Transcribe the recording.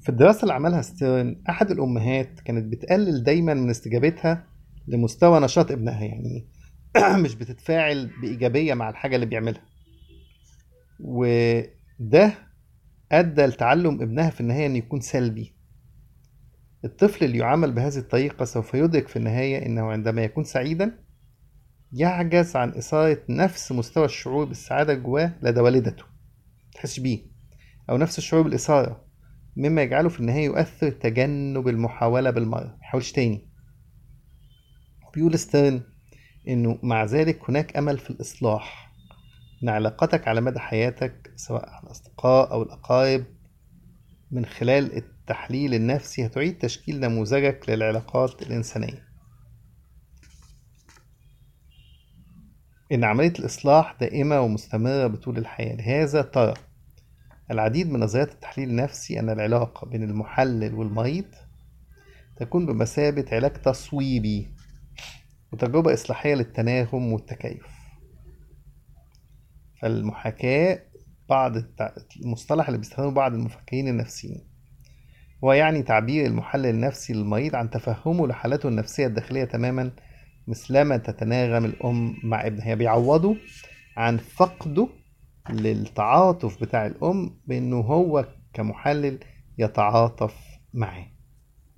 في الدراسة اللي عملها ستيرن أحد الأمهات كانت بتقلل دايما من استجابتها لمستوى نشاط ابنها يعني مش بتتفاعل بإيجابية مع الحاجة اللي بيعملها وده أدى لتعلم ابنها في النهاية أن يكون سلبي الطفل اللي يعامل بهذه الطريقة سوف يدرك في النهاية أنه عندما يكون سعيدا يعجز عن إثارة نفس مستوى الشعور بالسعادة جواه لدى والدته تحس بيه أو نفس الشعور بالإثارة مما يجعله في النهاية يؤثر تجنب المحاولة بالمرة محاولش تاني بيقول ستيرن إنه مع ذلك هناك أمل في الإصلاح إن علاقتك على مدى حياتك سواء على الأصدقاء أو الأقارب من خلال التحليل النفسي هتعيد تشكيل نموذجك للعلاقات الإنسانية إن عملية الإصلاح دائمة ومستمرة بطول الحياة لهذا ترى العديد من نظريات التحليل النفسي أن العلاقة بين المحلل والمريض تكون بمثابة علاج تصويبي وتجربة إصلاحية للتناغم والتكيف فالمحاكاة بعض التع- المصطلح اللي بيستخدمه بعض المفكرين النفسيين هو يعني تعبير المحلل النفسي للمريض عن تفهمه لحالته النفسية الداخلية تماما مثلما تتناغم الأم مع ابنها هي بيعوضه عن فقده للتعاطف بتاع الأم بأنه هو كمحلل يتعاطف معاه